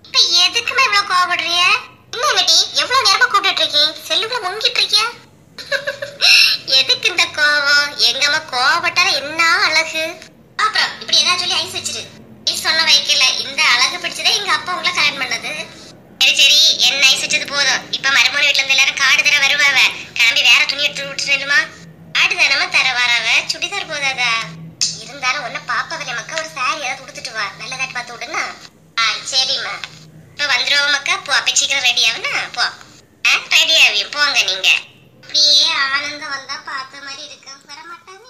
இப்ப எதுக்குமே இவ்வளவு கோவப்படுறிய என்னங்கடி எவ்வளவு நேரமா கூப்பிட்டு இருக்கீங்க செல்லுக்குள்ள முங்கிட்டு இருக்கியா எதுக்கு இந்த கோவம் எங்கம்மா கோவப்பட்டாலும் என்ன அழகு அப்புறம் இப்படி ஏதாவது சொல்லி ஐஸ் வச்சிரு ஐஸ் சொல்ல வைக்கல இந்த அழகு பிடிச்சதே எங்க அப்பா உங்களை கல்யாணம் பண்ணது சரி சரி என்ன ஐஸ் வச்சது போதும் இப்ப மருமகன் வீட்டுல இருந்து எல்லாரும் காடு தர வருவாவ கிளம்பி வேற துணி எடுத்து விட்டுருமா காடு தரமா தர வராவ சுடிதார் போதாதா இருந்தாலும் ஒன்ன பாப்பவரே மக்கா ஒரு சாரி ஏதாவது கொடுத்துட்டு வா நல்லதாட்டு பார்த்து விடுங்க ஆ சரிம்மா இப்போ வந்துருவோம் மக்கா போ அப்ப சீக்கிரம் ரெடி ஆகுனா போ ஆ ரெடி ஆவியும் போங்க நீங்க அப்படியே ஆனந்தம் வந்தா பார்த்த மாதிரி இருக்கும் வர மாட்டானே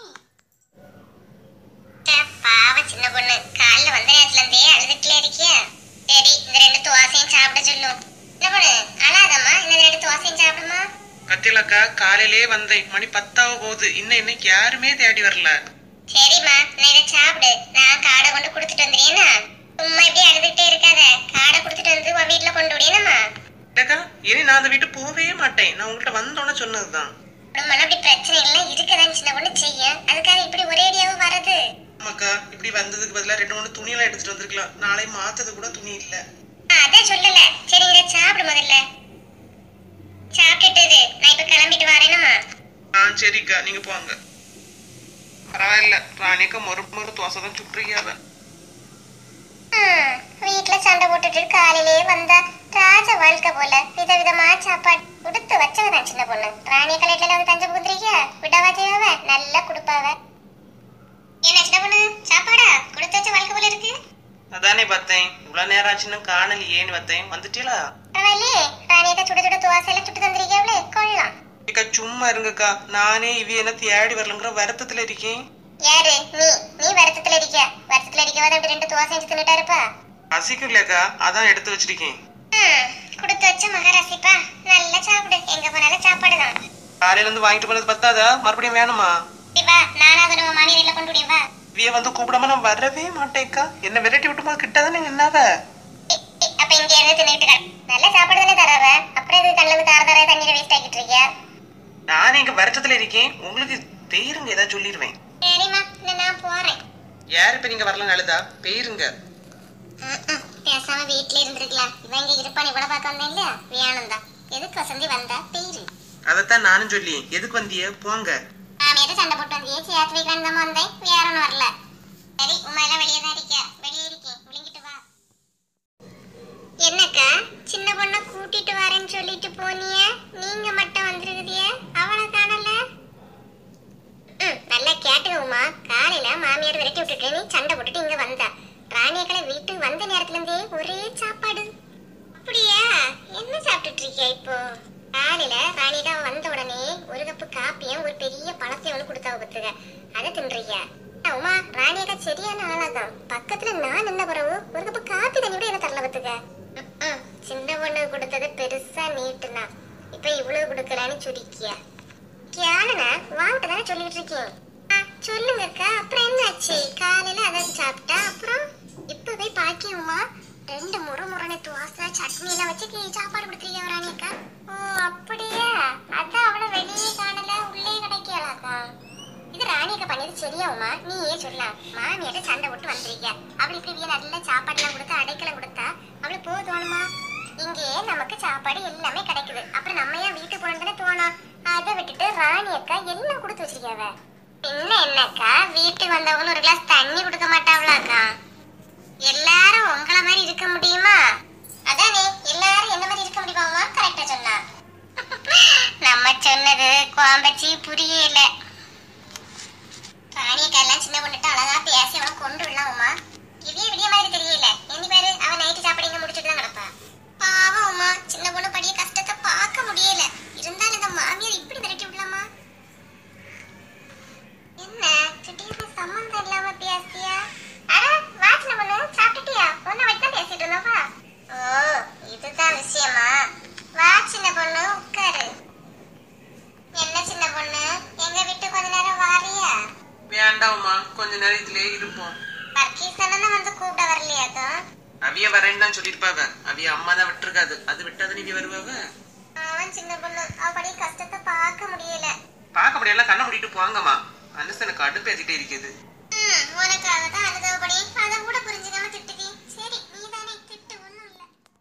ச்சே, பாவ சின்ன பொண்ணு காலைல வந்த நேரத்துல இருந்தே அழுதுட்டுல இருக்கியா சரி இந்த ரெண்டு துவாசையும் சாப்பிட சொல்லும் சின்ன பொண்ணு அழாதம்மா இந்த ரெண்டு துவாசையும் சாப்பிடுமா பத்தியலக்கா காலையிலே வந்தேன் மணி பத்தாக போகுது இன்னும் இன்னைக்கு யாருமே தேடி வரல சரிம்மா நான் இதை சாப்பிடு நான் காடை கொண்டு கொடுத்துட்டு வந்துடுறேன்னா சும்மா இப்படி அழுதுகிட்டே இருக்காத காடை கொடுத்துட்டு வந்து உன் வீட்டுல கொண்டு விடியணுமா இல்லக்கா இனி நான் அந்த வீட்டு போகவே மாட்டேன் நான் உங்கள்கிட்ட வந்தோன்னே சொன்னதுதான் நம்ம அப்படி பிரச்சனை எல்லாம் இருக்கதான் சின்ன பொண்ணு செய்யும் அதுக்காக இப்படி ஒரேடியாவும் வரது ஆமாக்கா இப்படி வந்ததுக்கு பதிலா ரெண்டு மூணு துணியெல்லாம் எடுத்துட்டு வந்திருக்கலாம் நாளை மாத்தது கூட துணி இல்ல ஆ, அதான் சொல்லல சரி இதை சாப்பிடு முதல்ல சாப்பிட்டுட்டு இரு. நான் இப்ப கிளம்பிட்டு வரேனுமா ஆ சரிக்கா நீங்க போங்க பரவாயில்ல ராணிக்கா மறு மறு தோசை தான் சுட்டுறியாவ ம், வீட்ல சண்டை போட்டுட்டு காலையிலே வந்தா ராஜ வாழ்க்கை போல விதவிதமா சாப்பாடு கொடுத்து வச்சவதான் சின்ன பொண்ணு ராணிய கலையில வந்து தஞ்சை புகுந்திருக்கியா விடவா செய்வாவ நல்லா கொடுப்பாவ என்ன சின்ன பொண்ணு சாப்பாடா கொடுத்து வச்ச வாழ்க்கை போல இருக்கு அதானே பார்த்தேன் இவ்வளவு நேரம் ஆச்சுன்னு காணலையேன்னு பார்த்தேன் வந்துட்டீங்களா பரவாயில்லையே ராணியக்கா சுட சுட துவாசை எல்லாம் சுட்டு தந்திருக்கியாவளே கொள்ளலாம் ஏக்கா சும்மா இருங்கக்கா நானே இவ என்ன தேடி வரலங்கிற வருத்தத்துல இருக்கேன் யாரு நீ நீ வருத்தத்துல இருக்க வருத்தத்துல இருக்கவாத அப்படி ரெண்டு துவா செஞ்சு தின்னுட்டா இருப்பா பசிக்கலக்கா அதான் எடுத்து வச்சிருக்கேன் ம், கொடுத்து வச்ச மகாராசிப்பா நல்லா சாப்பிடு எங்க போனாலும் சாப்பாடு தான் காலையில இருந்து வாங்கிட்டு போனது பத்தாதா மறுபடியும் வேணுமா வா நானாவது நம்ம மாமி வீட்டுல கொண்டு விடியும் வா இவிய வந்து கூப்பிடாம நான் வரவே மாட்டேன்க்கா என்ன விரட்டி விட்டுமா கிட்ட தானே நின்னாவ இ, இ, அப்ப இங்க இருந்து தின்னுட்டு கிட. நல்ல சாப்பாடு தானே தராவ அப்புறம் இது கண்ணுல இருந்து தார தார தண்ணீரை வேஸ்ட் ஆக்கிட்டு இருக்கியா நானே இங்க வருத்தத்துல இருக்கேன் உங்களுக்கு பெயருங்க ஏதாவது சொல்லிடுவேன் சரிம்மா இந்த நான் போறேன் யார் இப்ப நீங்க வரலன்னு அழுதா பெயருங்க ம், ம், பேசாம வீட்ல இருந்திருக்கலாம் இவன் இங்க இருப்பான் இவ்வளவு பார்க்க வந்தேன் இல்லையா வேணும் தான் எதுக்கு வசந்தி வந்தா பேரு அதைத்தான் நானும் சொல்லி எதுக்கு வந்திய போங்க மாமியார் சண்டை போட்டு வந்தியே சேர்த்து வைக்கலான்னு தான் வந்தேன் வேற ஒன்றும் வரல சரி உமா எல்லாம் வெளியே தான் இருக்க வெளியே இருக்கேன் விழுங்கிட்டு வா என்னக்கா சின்ன பொண்ணை கூட்டிட்டு வரேன்னு சொல்லிட்டு போனிய நீங்க மட்டும் வந்திருக்குதிய அவளை காணல ம் நல்லா கேட்டுங்க உமா காலையில மாமியார் விரட்டி விட்டுட்டு நீ சண்டை போட்டுட்டு இங்க வந்தா ராணியக்களை வீட்டுக்கு வந்த நேரத்துல இருந்தே ஒரே சாப்பாடு அப்படியா என்ன சாப்பிட்டுட்டு இருக்கியா இப்போ காலையில ராணிகா வந்த உடனே ஒரு கப்பு காப்பியும் ஒரு பெரிய பழத்தையும் ஒண்ணு கொடுத்தா பத்துக அதை தின்றியா உமா ராணியக்கா சரியான ஆளாதான் பக்கத்துல நான் நின்ன பிறகு ஒரு கப்பு காப்பி தண்ணி கூட என்ன தரல பத்துக்க சின்ன பொண்ணு கொடுத்தது பெருசா நீட்டுனா இப்ப இவ்வளவு கொடுக்கலான்னு சுடிக்கியா கேளுங்க வாங்கிட்டு தானே சொல்லிட்டு இருக்கேன் ஆ, சொல்லுங்கக்கா அப்புறம் என்னாச்சு காலையில அதை சாப்பிட்டா அப்புறம் இப்பவே பாக்கியம்மா ரெண்டு முறை முரணை துவாசை சட்னி எல்லாம் வச்சு கீ- சாப்பாடு கொடுத்துருக்கீங்க ராணிக்கா ஓ அப்படியா அதான் அவளை வெளியே காணல உள்ளே கிடைக்கலாக்கா இது ராணியக்கா பண்ணது சரியாவுமா நீ ஏன் சொல்லலாம் மாமியாட்ட சண்டை போட்டு வந்திருக்க அவளுக்கு இப்படி இவிய நல்ல சாப்பாடுலாம் கொடுத்தா அடைக்கலம் கொடுத்தா அவளுக்கு போக தோணுமா இங்கே நமக்கு சாப்பாடு எல்லாமே கிடைக்குது அப்புறம் நம்ம ஏன் வீட்டுக்கு போனதுன்னு தோணும் அதை விட்டுட்டு ராணி அக்கா எல்லாம் கொடுத்து வச்சிருக்காவ பின்ன என்னக்கா வீட்டுக்கு வந்தவங்களும் ஒரு கிளாஸ் தண்ணி கொடுக்க மாட்டாவளாக்கா எல்லாரும் உங்கள மாதிரி இருக்க முடியுமா அதானே எல்லாரும் என்ன மாதிரி இருக்க முடியுமாமா கரெக்டா சொன்னா நம்ம சொன்னது கோம்பச்சி புரியல ராணியக்கா எல்லாம் சின்ன பொண்ணுட்டு அழகா பேசி அவளை கொண்டு விடலாமா இதே விடிய மாதிரி தெரியல எண்ணி பாரு அவன் நைட்டு சாப்பாடு இங்க முடிச்சுட்டு தான் கிடப்பா பாவம் உமா சின்ன பொண்ணு படிய கஷ்டத்தை பார்க்க முடியல இருந்தாலும் இந்த மாமியார் இப்படி விரட்டி விடலாமா என்ன திடீர்னு சம்மந்தம் இல்லாம பேசியா அட வா சின்ன பொண்ணு சாப்பிட்டுட்டியா உன்னை வச்சு தான் பேசிட்டு இருந்தோம்ப்பா ஓ இதுதான் விஷயமா வா சின்ன பொண்ணு உட்காரு என்ன சின்ன பொண்ணு எங்க வீட்டு கொஞ்ச நேரம் வாரியா வேண்டாம்மா கொஞ்ச நேரம் இதுலயே இருப்போம் வர்க்கீஸ் அண்ணன் வந்து கூப்பிட வரலையாக்கா அவிய வரேன்னு தான் சொல்லிருப்பாவ அவிய அம்மா தான் விட்டுருக்காது அது விட்டாது நீ வருவாவ அவன் சின்ன பொண்ணு அவபடி கஷ்டத்தை பார்க்க முடியல பார்க்க முடியல கண்ணை மூடிட்டு போங்கம்மா மனுஷனுக்கு அடுப்பு ஏத்திட்டே இருக்குது ம், உனக்காக தான் அழுதபடி அதை கூட புரிஞ்சுக்காம திட்டுதி சரி நீ தானே திட்டு ஒண்ணும் இல்ல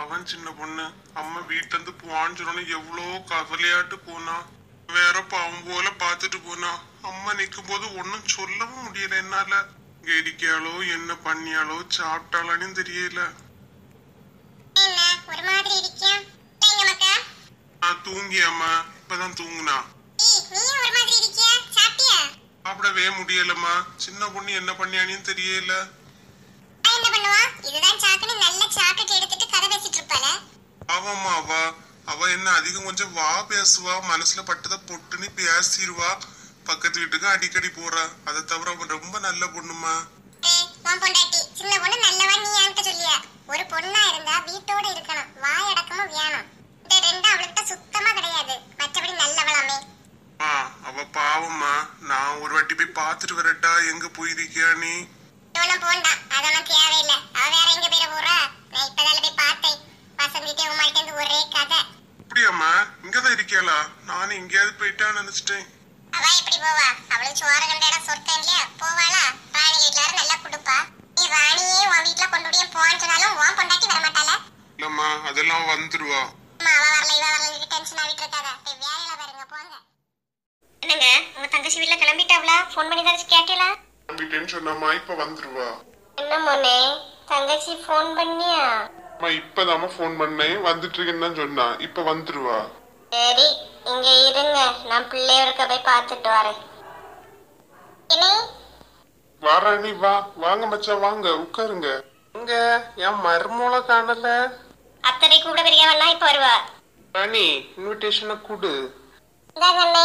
பாவம் சின்ன பொண்ணு அம்மா வீட்டுல இருந்து போவான்னு சொன்னோன்னு எவ்வளோ கவலையாட்டு போனா வேற பாவம் போல பார்த்துட்டு போனா அம்மா நிக்கும் போது ஒன்னும் சொல்லவும் முடியல என்னால இங்க இருக்கியாளோ என்ன பண்ணியாளோ சாப்பிட்டாளான்னு தெரியல என்ன ஒரு மாதிரி இருக்கியா எங்க மக்கா நான் தூங்கியாம்மா இப்பதான் தூங்குனா ஏய் நீயும் ஒரு மாதிரி இருக்கியா சாப்பிட்டியா சாப்பிடவே முடியலம்மா சின்ன பொண்ணு என்ன பண்ணியானு தெரியல அவ என்ன பண்ணுவா இதுதான் சாக்குன்னு நல்ல சாப்பிட்டு எடுத்துட்டு கதை பேசிட்டு இருப்பாள ஆமாம்மா அவ அவ என்ன அதிகம் கொஞ்சம் வா பேசுவா மனசுல பட்டதை பொட்டுன்னு பேசிடுவா பக்கத்து வீட்டுக்கு அடிக்கடி போறா அதை தவிர அவன் ரொம்ப நல்ல பொண்ணுமா ஏய் உன் பொண்டாட்டி சின்ன பொண்ணு நல்லவா நீ என்கிட்ட சொல்லியா ஒரு பொண்ணா இருந்தா வீட்டோட இருக்கணும் வாய் அடக்கமும் வேணும் இந்த ரெண்டும் அவளுக்கிட்ட சுத்தமா கிடையாது மற்றபடி நல்லவளாமே ஆ அவ பாவம்மா நான் ஒரு வாட்டி போய் பார்த்துட்டு வரட்டா எங்க போயிருக்கியா நீ இவனும் போண்டா அதெல்லாம் தேவையில்லை அவ வேற எங்க போயிட போறா நான் இப்பதால போய் பார்த்தேன் வசந்திட்டே உமாள்கிட்ட இருந்து ஒரே கதை அப்படியாம்மா இங்கதான் இருக்கியாளா நானும் எங்கேயாவது போயிட்டான்னு நினைச்சிட்டேன் அவ எப்படி போவா அவளுக்கு சோறு கண்ட இடம் சொர்க்கம் இல்லையா போவாளா ராணி வீட்டுல நல்லா கொடுப்பா நீ ராணியே உன் வீட்டுல கொண்டு போவான்னு சொன்னாலும் உன் பொண்டாட்டி வர மாட்டாள இல்லம்மா அதெல்லாம் வந்துருவா அம்மா அவ வரல இவ வரல டென்ஷன் ஆகிட்டு இருக்காத போய் வேலையில பாருங்க போங்க என்னங்க உங்க தங்கச்சி வீட்ல கிளம்பிட்டாவளா ஃபோன் பண்ணி தான் கேட்டீங்களா நம்பிட்டேன்னு சொன்னம்மா இப்ப வந்துருவா என்ன மோனே தங்கச்சி ஃபோன் பண்ணியா அம்மா இப்பதாம்மா ஃபோன் பண்ணேன் வந்துட்டு இருக்கேன்னு தான் சொன்னா இப்ப வந்துருவா சரி இங்க இருங்க நான் பிள்ளையோருக்க போய் பார்த்துட்டு வரேன் என்ன வாரா நீ வா வாங்க மச்சான் வாங்க உட்காருங்க இங்க என் மருமூல காணல அத்தனை கூட பெரிய வேணா இப்ப வருவா ராணி இன்விடேஷனை கொடு இந்தாங்க அண்ணே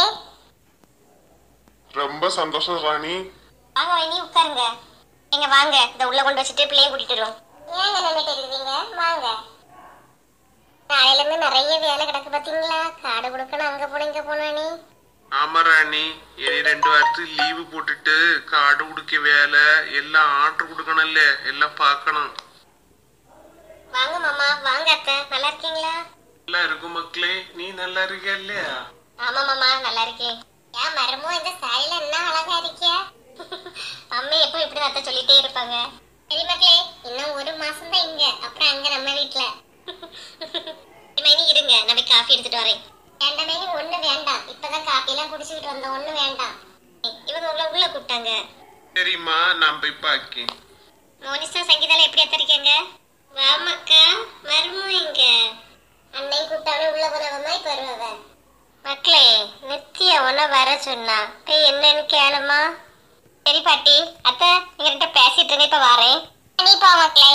ரொம்ப சந்தோஷம் ராணி வாங்க வைனி உட்காருங்க எங்க வாங்க இந்த உள்ள கொண்டு வச்சுட்டு பிள்ளைய கூட்டிட்டு வரும் ஏங்க நின்னுட்டு இருக்கீங்க வாங்க நாளையில இருந்து நிறைய வேலை கிடக்கு பாத்தீங்களா காடு கொடுக்கணும் அங்க போன இங்க போன நீ ஆமா ராணி இனி ரெண்டு வாரத்துக்கு லீவு போட்டுட்டு காடு குடிக்க வேலை எல்லாம் ஆர்டர் கொடுக்கணும்ல எல்லாம் பார்க்கணும் வாங்க மாமா வாங்க அத்தை நல்லா இருக்கீங்களா நல்லா இருக்கும் மக்களே நீ நல்லா இருக்கியா இல்லையா ஆமா மாமா நல்லா இருக்கேன் ஏன் மரமோ இந்த சாரில என்ன அழகா இருக்கியா அம்மா எப்போ இப்படி அத்தை சொல்லிட்டே இருப்பாங்க சரி மக்களே இன்னும் ஒரு மாசம் தான் இங்க அப்புறம் அங்க நம்ம வீட்ல மைனி இருங்க நான் போய் காஃபி எடுத்துட்டு வரேன் வேண்டாம் மைனி ஒண்ணு வேண்டாம் இப்பதான் காஃபி எல்லாம் குடிச்சுக்கிட்டு வந்தோம் ஒண்ணு வேண்டாம் இவங்க உள்ள உள்ள கூப்பிட்டாங்க சரிம்மா நான் போய் பாக்கேன் மோனிஷா சங்கீதால எப்படி அத்தை இருக்கீங்க வாமக்கா மருமோ இங்க அன்னை கூப்பிட்டாவே உள்ள போறவமா இப்ப வருவவ மக்களே நித்யா உன்ன வர சொன்னா போய் என்னன்னு கேளுமா சரி பாட்டி அத்தை நீங்க ரெண்டு பேசிட்டு இருங்க இப்ப வரேன் நீ போ மக்களே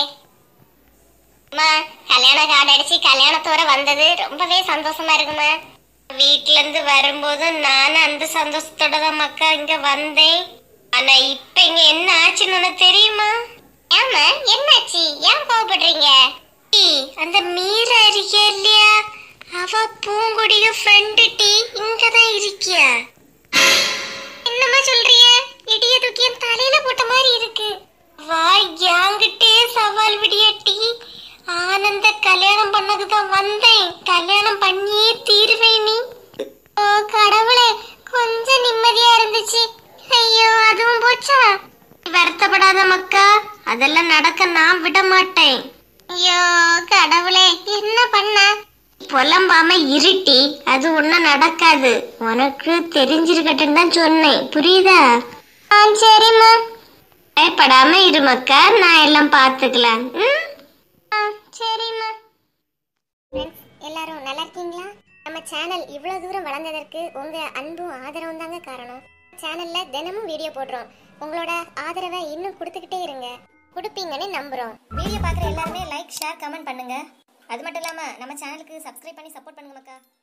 அம்மா கல்யாண கார்டு அடிச்சு கல்யாணத்தோட வந்தது ரொம்பவே சந்தோஷமா இருக்குமா வீட்ல இருந்து வரும்போது நானும் அந்த சந்தோஷத்தோட தான் மக்கா இங்க வந்தேன் ஆனா இப்ப இங்க என்ன ஆச்சுன்னு உனக்கு தெரியுமா ஏமா என்னாச்சு ஏன் கோவப்படுறீங்க டீ, அந்த மீரா இருக்கியா இல்லையா அவ பூங்குடிய ஃப்ரெண்டு டீ இங்க தான் இருக்கியா என்னம்மா சொல்றிய இடிய தூக்கி என் தலையில போட்ட மாதிரி இருக்கு வா யாங்கிட்டே சவால் விடிய டீ ஆனந்த கல்யாணம் பண்ணது தான் வந்தேன் கல்யாணம் பண்ணியே தீருவேன் நீ ஓ கடவுளே கொஞ்சம் நிம்மதியா இருந்துச்சு ஐயோ அதுவும் போச்சா வருத்தப்படாத மக்கா அதெல்லாம் நடக்க நான் விட மாட்டேன் ஐயோ கடவுளே என்ன பண்ண புலம்பாம இருட்டி அது ஒண்ணும் நடக்காது உனக்கு தெரிஞ்சிருக்கட்டும் தான் சொன்னேன் புரியுதா ஆ சரிம்மா பயப்படாம இரு மக்கா நான் எல்லாம் பார்த்துக்கலாம் ம் ஆ சரிம்மா ஃப்ரெண்ட்ஸ் எல்லாரும் நல்லா இருக்கீங்களா நம்ம சேனல் இவ்வளவு தூரம் வளர்ந்ததற்கு உங்க அன்பும் ஆதரவும் தாங்க காரணம் சேனல்ல தினமும் வீடியோ போடுறோம் உங்களோட ஆதரவை இன்னும் கொடுத்துக்கிட்டே இருங்க கொடுப்பீங்கன்னு நம்புறோம் வீடியோ பார்க்குற எல்லாருமே லைக் ஷேர் கமெண்ட் பண்ணுங்க அது மட்டும் இல்லாமல் நம்ம சேனலுக்கு சப்ஸ்கிரைப் பண்ணி சப்போர்ட் பண்ணுங்க மக்கா